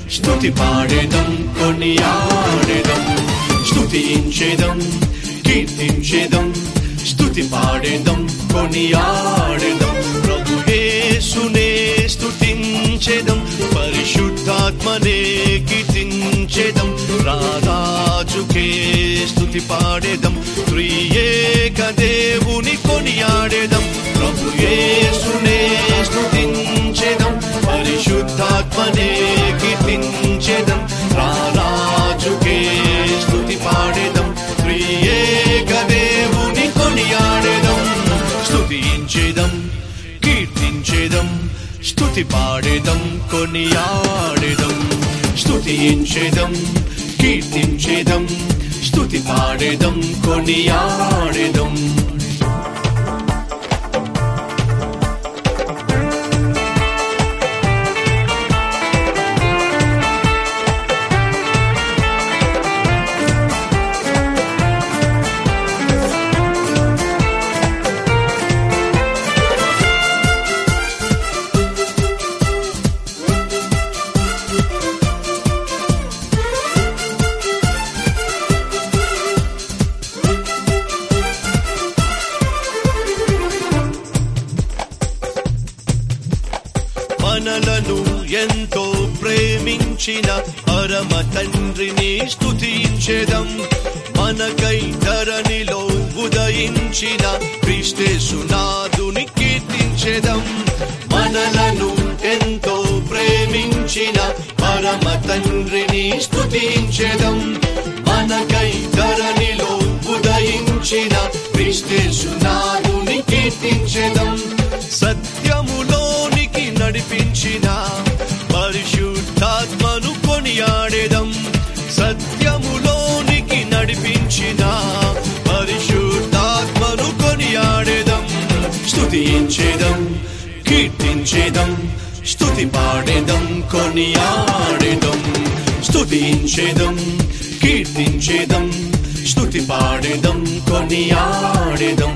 స్తుతి పాడేదం కొనియాడేదం స్తుతించేదం కీర్తించేదం స్తుతి పాడేదం కొనియాడేదం ప్రభు యేసునే స్తుతించేదం పరిశుద్ధాత్మనే కీర్తించేదం రారాజుకే స్తుతి పాడేదం త్రియేక దేవుని కొనియాడేదం ప్రభు యేసునే స్తుతించేదం పరిశుద్ధాత్మనే కీర్తించేదం రారాజుకే స్తుతి పాడేదం త్రియేక దేవుని కొనియాడేదం స్తుతించేదం కీర్తించేదం స్తుతి పాడేదం కొనియాడేదం స్తుతించేదం కీర్తించేదం స్తుతి పాడేదం కొనియాడేదం మనలను ఎంతో ప్రేమించిన పరమ తండ్రిని స్తుతించేదం మనకై ధరణిలో ఉదయించిన క్రీస్తేసునాథుని కీర్తించేదం మనలను ఎంతో ప్రేమించిన పరమ తండ్రిని స్తుతించేదం మనకై ధరణిలో ఉదయించిన క్రీస్తేసునాథుని కీర్తించేదం సత్యములోనికి నడిపించిన పరిశుద్ధాత్మను కొనియాడేదం సత్యములోనికి నడిపించిన పరిశుద్ధాత్మను కొనియాడేదం స్తుతించేదం కీర్తించేదం స్తుతి పాడేదం కొనియాడేదం స్తుతించేదం కీర్తించేదం స్తుతి పాడేదం కొనియాడేదం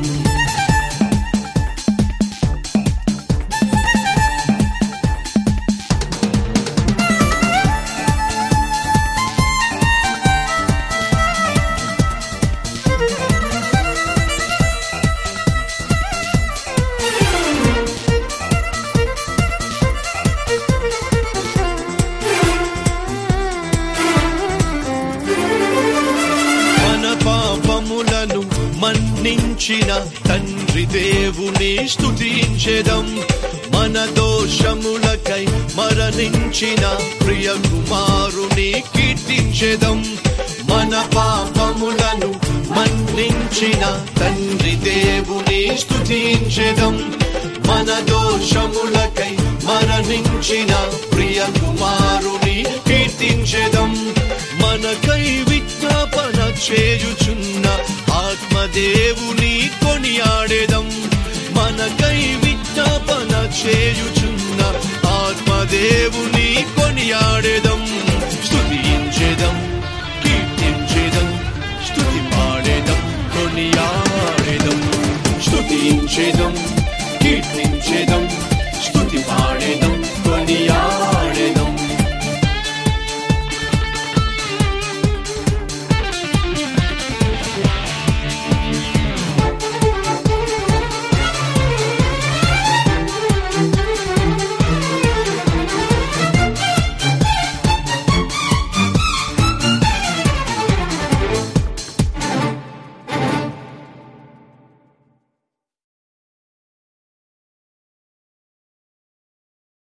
మన పాపములను మన్నించిన తండ్రి దేవుని స్తుతించెదం మన దోషములకై మరణించిన ప్రియ కుమారుని కీర్తించెదం మన పాపములను మన్నించిన తండ్రి దేవుని స్తుతించెదం మన దోషములకై మరణించిన ప్రియ కుమారుని కీర్తించెదం మనకై విజ్ఞాపన చేయుచున్న ఆత్మదేవుని కొనియాడేదం మనకై విజ్ఞాపన చేయుచున్న ఆత్మదేవుని కొనియాడేదం స్తుతించేదం కీర్తించేదం స్తుతి పాడేదం కొనియాడేదం స్తుతించేదం కీర్తించేదం స్తుతి పాడేదం